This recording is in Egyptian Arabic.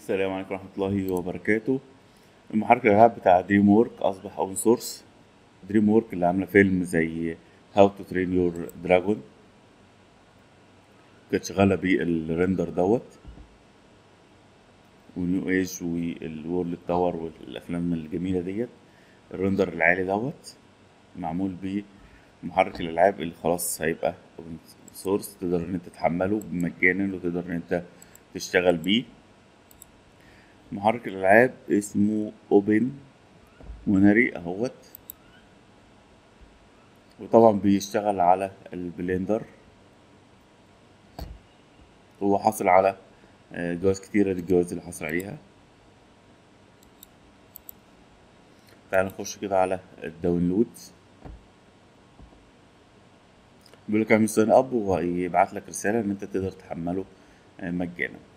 السلام عليكم ورحمة الله وبركاته المحرك الألعاب بتاع دريم وورك أصبح أوبن سورس دريم وورك اللي عاملة فيلم زي هاو تو ترين يور دراجون كانت شغالة بالريندر دوت ونيو ايج والورلد تاور والأفلام الجميلة ديت الريندر العالي دوت معمول بمحرك الألعاب اللي خلاص هيبقى اوبن سورس تقدر إن أنت تحمله مجانا وتقدر إن أنت تشتغل بيه محرك الألعاب اسمه اوبن مونري اهوت وطبعا بيشتغل على البلندر هو حاصل على آه، جوائز كتيرة للجوائز اللي حصل عليها تعال نخش كده على الداونلود بيقولك اعمل ساين اب ويبعت لك رسالة ان انت تقدر تحمله آه، مجانا